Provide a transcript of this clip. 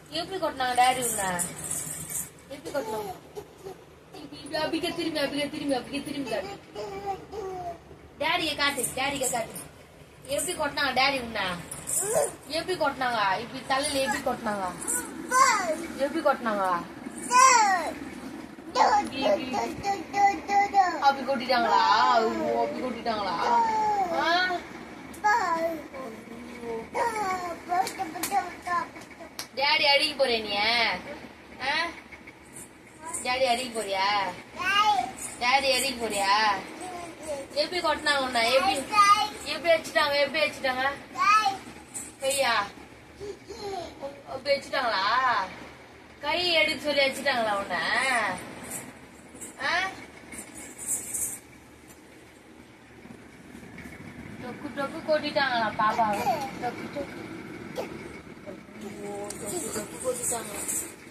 எப்படி கொட்டினாங்க டேடி உன்னை எப்படி கொட்டினாங்க இப்படி அப்படிக்க திரும்பி அப்படிக்க திரும்பி அப்படிக்க திரும்பி காட்டு டேடிய காட்டு டேடிய காட்டு எப்படி கொட்டினாங்க டேடி உன்னை எப்படி கொட்டினாங்க இப்படி தலையில எப்படி கொட்டினாங்க எப்படி கொட்டினாங்க அப்படி கொட்டிட்டாங்களா ஐயோ, அப்படி கொட்டிட்டாங்களா ஆ? டேடி அடிக்க போறியா நீ ஆ? டேடி அடிக்க போறியா டேடி அடிக்க போறியா எப்படி கொட்டினாங்க உன்னை எப்படி எப்படி வச்சுட்டாங்க எப்படி வச்சுட்டாங்க கையா அப்படி வச்சுட்டாங்களா கை எடுக்க சொல்லி வச்சுட்டாங்களா உன்னை ஆ? டொக்கு டொக்கு கொட்டிட்டாங்களா பாப்பாவை டொக்கு டொக்கு ஐயோ, டொக்கு டொக்கு கொட்டிட்டாங்க